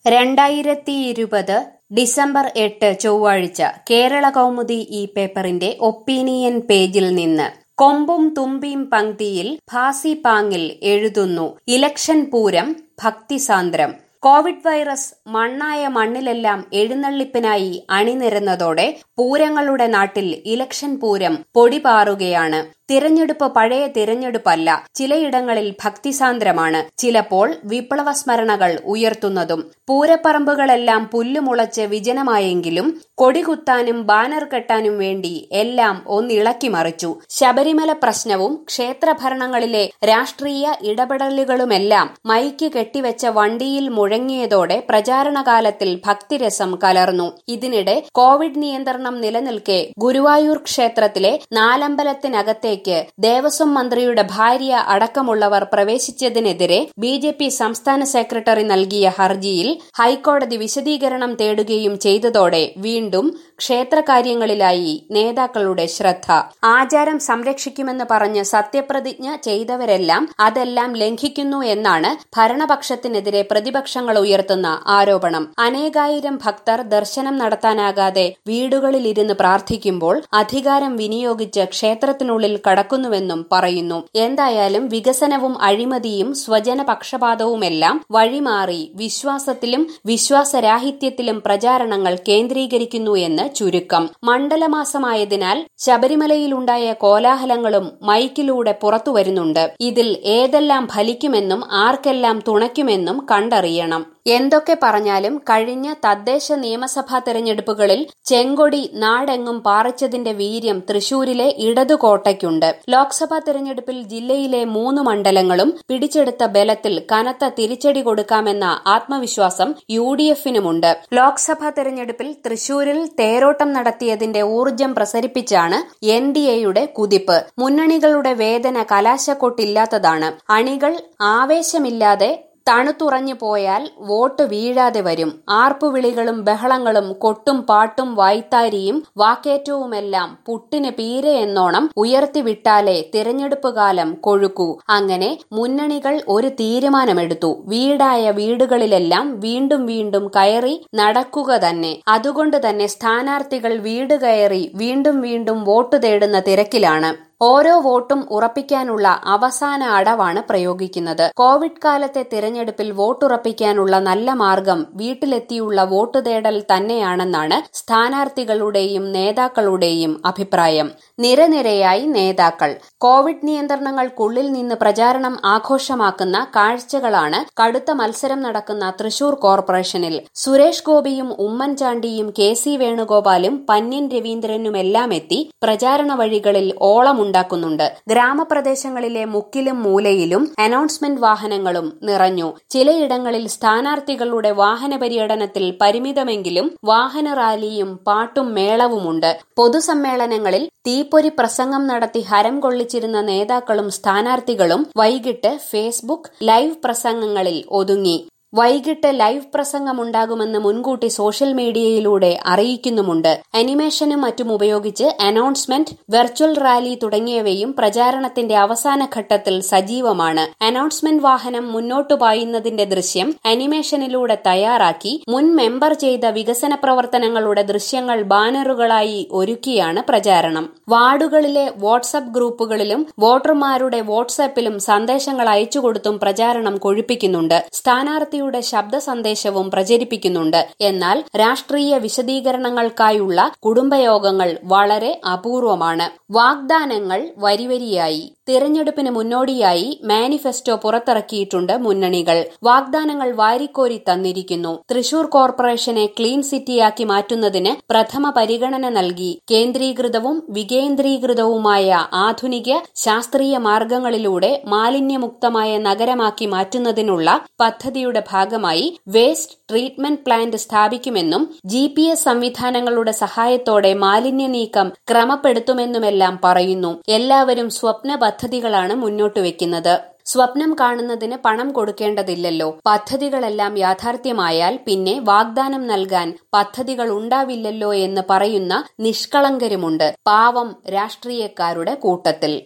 രണ്ടായിരത്തി ഇരുപത് ഡിസംബർ എട്ട് ചൊവ്വാഴ്ച കേരള കൗമുദി ഈ പേപ്പറിന്റെ ഒപ്പീനിയൻ പേജിൽ നിന്ന് കൊമ്പും തുമ്പിയും പങ്ക്തിയിൽ ഭാസി പാങ്ങിൽ എഴുതുന്നു ഇലക്ഷൻ പൂരം ഭക്തിസാന്ദ്രം കോവിഡ് വൈറസ് മണ്ണായ മണ്ണിലെല്ലാം എഴുന്നള്ളിപ്പിനായി അണിനിരന്നതോടെ പൂരങ്ങളുടെ നാട്ടിൽ ഇലക്ഷൻ പൂരം പൊടിപാറുകയാണ് തിരഞ്ഞെടുപ്പ് പഴയ തിരഞ്ഞെടുപ്പല്ല ചിലയിടങ്ങളിൽ ഭക്തിസാന്ദ്രമാണ് ചിലപ്പോൾ വിപ്ലവ സ്മരണകൾ ഉയർത്തുന്നതും പൂരപ്പറമ്പുകളെല്ലാം പുല്ലുമുളച്ച് വിജനമായെങ്കിലും കൊടികുത്താനും ബാനർ കെട്ടാനും വേണ്ടി എല്ലാം ഒന്നിളക്കി മറിച്ചു ശബരിമല പ്രശ്നവും ക്ഷേത്രഭരണങ്ങളിലെ രാഷ്ട്രീയ ഇടപെടലുകളുമെല്ലാം മൈക്ക് കെട്ടിവെച്ച വണ്ടിയിൽ മുഴങ്ങിയതോടെ പ്രചാരണകാലത്തിൽ ഭക്തിരസം കലർന്നു ഇതിനിടെ കോവിഡ് നിയന്ത്രണം നിലനിൽക്കെ ഗുരുവായൂർ ക്ഷേത്രത്തിലെ നാലമ്പലത്തിനകത്തേക്ക് ദേവസ്വം മന്ത്രിയുടെ ഭാര്യ അടക്കമുള്ളവർ പ്രവേശിച്ചതിനെതിരെ ബി ജെ പി സംസ്ഥാന സെക്രട്ടറി നൽകിയ ഹർജിയിൽ ഹൈക്കോടതി വിശദീകരണം തേടുകയും ചെയ്തതോടെ വീണ്ടും ക്ഷേത്രകാര്യങ്ങളിലായി നേതാക്കളുടെ ശ്രദ്ധ ആചാരം സംരക്ഷിക്കുമെന്ന് പറഞ്ഞ് സത്യപ്രതിജ്ഞ ചെയ്തവരെല്ലാം അതെല്ലാം ലംഘിക്കുന്നു എന്നാണ് ഭരണപക്ഷത്തിനെതിരെ പ്രതിപക്ഷങ്ങൾ ഉയർത്തുന്ന ആരോപണം അനേകായിരം ഭക്തർ ദർശനം നടത്താനാകാതെ വീടുകളിലിരുന്ന് പ്രാർത്ഥിക്കുമ്പോൾ അധികാരം വിനിയോഗിച്ച് ക്ഷേത്രത്തിനുള്ളിൽ കടക്കുന്നുവെന്നും പറയുന്നു എന്തായാലും വികസനവും അഴിമതിയും സ്വജന പക്ഷപാതവുമെല്ലാം വഴിമാറി വിശ്വാസത്തിലും വിശ്വാസരാഹിത്യത്തിലും പ്രചാരണങ്ങൾ കേന്ദ്രീകരിക്കുന്നു എന്ന് ചുരുക്കം മണ്ഡലമാസമായതിനാൽ ശബരിമലയിലുണ്ടായ കോലാഹലങ്ങളും മൈക്കിലൂടെ പുറത്തുവരുന്നുണ്ട് ഇതിൽ ഏതെല്ലാം ഫലിക്കുമെന്നും ആർക്കെല്ലാം തുണയ്ക്കുമെന്നും കണ്ടറിയണം എന്തൊക്കെ പറഞ്ഞാലും കഴിഞ്ഞ തദ്ദേശ നിയമസഭാ തെരഞ്ഞെടുപ്പുകളിൽ ചെങ്കൊടി നാടെങ്ങും പാറിച്ചതിന്റെ വീര്യം തൃശൂരിലെ ഇടതുകോട്ടയ്ക്കുണ്ട് ലോക്സഭാ തെരഞ്ഞെടുപ്പിൽ ജില്ലയിലെ മൂന്ന് മണ്ഡലങ്ങളും പിടിച്ചെടുത്ത ബലത്തിൽ കനത്ത തിരിച്ചടി കൊടുക്കാമെന്ന ആത്മവിശ്വാസം യു ഡി എഫിനുമുണ്ട് ലോക്സഭാ തെരഞ്ഞെടുപ്പിൽ തൃശൂരിൽ തേരോട്ടം നടത്തിയതിന്റെ ഊർജം പ്രസരിപ്പിച്ചാണ് എൻ ഡി എയുടെ കുതിപ്പ് മുന്നണികളുടെ വേദന കലാശക്കൊട്ടില്ലാത്തതാണ് അണികൾ ആവേശമില്ലാതെ തണുത്തുറഞ്ഞു പോയാൽ വോട്ട് വീഴാതെ വരും ആർപ്പുവിളികളും ബഹളങ്ങളും കൊട്ടും പാട്ടും വായ്ത്താരിയും വാക്കേറ്റവുമെല്ലാം പുട്ടിന് പീരെ എന്നോണം ഉയർത്തിവിട്ടാലേ തിരഞ്ഞെടുപ്പ് കാലം കൊഴുക്കൂ അങ്ങനെ മുന്നണികൾ ഒരു തീരുമാനമെടുത്തു വീടായ വീടുകളിലെല്ലാം വീണ്ടും വീണ്ടും കയറി നടക്കുക തന്നെ അതുകൊണ്ട് തന്നെ സ്ഥാനാർത്ഥികൾ വീട് കയറി വീണ്ടും വീണ്ടും വോട്ട് തേടുന്ന തിരക്കിലാണ് ഓരോ വോട്ടും ഉറപ്പിക്കാനുള്ള അവസാന അടവാണ് പ്രയോഗിക്കുന്നത് കോവിഡ് കാലത്തെ തിരഞ്ഞെടുപ്പിൽ വോട്ടുറപ്പിക്കാനുള്ള നല്ല മാർഗം വീട്ടിലെത്തിയുള്ള വോട്ട് തേടൽ തന്നെയാണെന്നാണ് സ്ഥാനാർത്ഥികളുടെയും നേതാക്കളുടെയും അഭിപ്രായം നിരനിരയായി നേതാക്കൾ കോവിഡ് നിയന്ത്രണങ്ങൾക്കുള്ളിൽ നിന്ന് പ്രചാരണം ആഘോഷമാക്കുന്ന കാഴ്ചകളാണ് കടുത്ത മത്സരം നടക്കുന്ന തൃശൂർ കോർപ്പറേഷനിൽ സുരേഷ് ഗോപിയും ഉമ്മൻചാണ്ടിയും കെ സി വേണുഗോപാലും പന്യൻ രവീന്ദ്രനുമെല്ലാം എത്തി പ്രചാരണ വഴികളിൽ ഓളമുണ്ട് ഉണ്ടാക്കുന്നുണ്ട് ഗ്രാമപ്രദേശങ്ങളിലെ മുക്കിലും മൂലയിലും അനൗൺസ്മെന്റ് വാഹനങ്ങളും നിറഞ്ഞു ചിലയിടങ്ങളിൽ സ്ഥാനാർത്ഥികളുടെ വാഹന പര്യടനത്തിൽ പരിമിതമെങ്കിലും വാഹന റാലിയും പാട്ടും മേളവുമുണ്ട് പൊതുസമ്മേളനങ്ങളിൽ തീപ്പൊരി പ്രസംഗം നടത്തി ഹരം കൊള്ളിച്ചിരുന്ന നേതാക്കളും സ്ഥാനാർത്ഥികളും വൈകിട്ട് ഫേസ്ബുക്ക് ലൈവ് പ്രസംഗങ്ങളിൽ ഒതുങ്ങി വൈകിട്ട് ലൈവ് പ്രസംഗമുണ്ടാകുമെന്ന് മുൻകൂട്ടി സോഷ്യൽ മീഡിയയിലൂടെ അറിയിക്കുന്നുമുണ്ട് അനിമേഷനും മറ്റും ഉപയോഗിച്ച് അനൗൺസ്മെന്റ് വെർച്വൽ റാലി തുടങ്ങിയവയും പ്രചാരണത്തിന്റെ അവസാന ഘട്ടത്തിൽ സജീവമാണ് അനൗൺസ്മെന്റ് വാഹനം മുന്നോട്ടു പായുന്നതിന്റെ ദൃശ്യം അനിമേഷനിലൂടെ തയ്യാറാക്കി മുൻ മെമ്പർ ചെയ്ത വികസന പ്രവർത്തനങ്ങളുടെ ദൃശ്യങ്ങൾ ബാനറുകളായി ഒരുക്കിയാണ് പ്രചാരണം വാർഡുകളിലെ വാട്സ്ആപ്പ് ഗ്രൂപ്പുകളിലും വോട്ടർമാരുടെ വാട്സ്ആപ്പിലും സന്ദേശങ്ങൾ അയച്ചുകൊടുത്തും പ്രചാരണം കൊഴുപ്പിക്കുന്നുണ്ട് സ്ഥാനാർത്ഥി പാർട്ടിയുടെ ശബ്ദ സന്ദേശവും പ്രചരിപ്പിക്കുന്നുണ്ട് എന്നാൽ രാഷ്ട്രീയ വിശദീകരണങ്ങൾക്കായുള്ള കുടുംബയോഗങ്ങൾ വളരെ അപൂർവമാണ് വാഗ്ദാനങ്ങൾ വരിവരിയായി തിരഞ്ഞെടുപ്പിന് മുന്നോടിയായി മാനിഫെസ്റ്റോ പുറത്തിറക്കിയിട്ടുണ്ട് മുന്നണികൾ വാഗ്ദാനങ്ങൾ വാരിക്കോരി തന്നിരിക്കുന്നു തൃശൂർ കോർപ്പറേഷനെ ക്ലീൻ സിറ്റിയാക്കി മാറ്റുന്നതിന് പ്രഥമ പരിഗണന നൽകി കേന്ദ്രീകൃതവും വികേന്ദ്രീകൃതവുമായ ആധുനിക ശാസ്ത്രീയ മാർഗങ്ങളിലൂടെ മാലിന്യമുക്തമായ നഗരമാക്കി മാറ്റുന്നതിനുള്ള പദ്ധതിയുടെ ഭാഗമായി വേസ്റ്റ് ട്രീറ്റ്മെന്റ് പ്ലാന്റ് സ്ഥാപിക്കുമെന്നും ജി പി എസ് സംവിധാനങ്ങളുടെ സഹായത്തോടെ മാലിന്യ നീക്കം ക്രമപ്പെടുത്തുമെന്നുമെല്ലാം പറയുന്നു എല്ലാവരും സ്വപ്ന പദ്ധതികളാണ് മുന്നോട്ട് വെക്കുന്നത് സ്വപ്നം കാണുന്നതിന് പണം കൊടുക്കേണ്ടതില്ലല്ലോ പദ്ധതികളെല്ലാം യാഥാർത്ഥ്യമായാൽ പിന്നെ വാഗ്ദാനം നൽകാൻ പദ്ധതികൾ ഉണ്ടാവില്ലല്ലോ എന്ന് പറയുന്ന നിഷ്കളങ്കരുമുണ്ട് പാവം രാഷ്ട്രീയക്കാരുടെ കൂട്ടത്തിൽ